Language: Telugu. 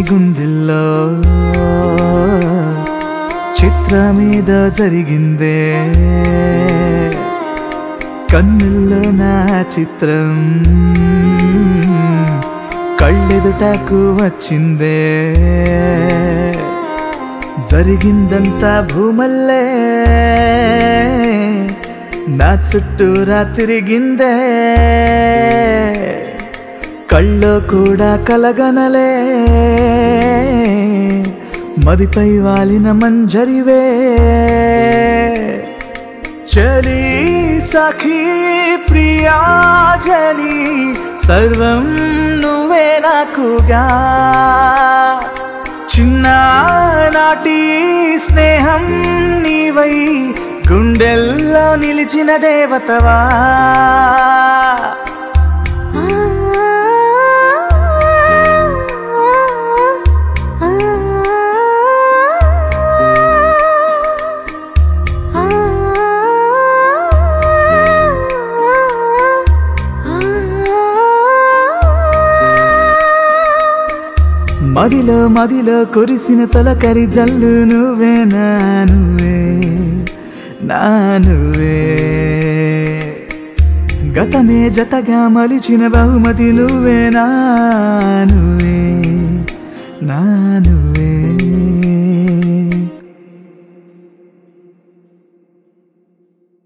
గుండెల్లో చిత్రమేద జరిగిందే కన్నుల్లో నా చిత్రం కళ్ళెదుటకు వచ్చిందే జరిగిందంతా భూమల్లే నా చుట్టూరా తిరిగిందే కళ్ళో కూడా కలగనలే మదిపై వాలిన మంజరివే చలి సఖీ ప్రియాజలి సర్వం నువ్వే నాకుగా చిన్ననాటి స్నేహం నీవై గుండెల్లో నిలిచిన దేవతవా మదిలో మదిలో కురిసిన తొలకరి జల్లు నువ్వే నా నువ్వే నా నువ్వే గతమే జతగా మలిచిన బహుమతి నువ్వే నా నువ్వే నా నువ్వే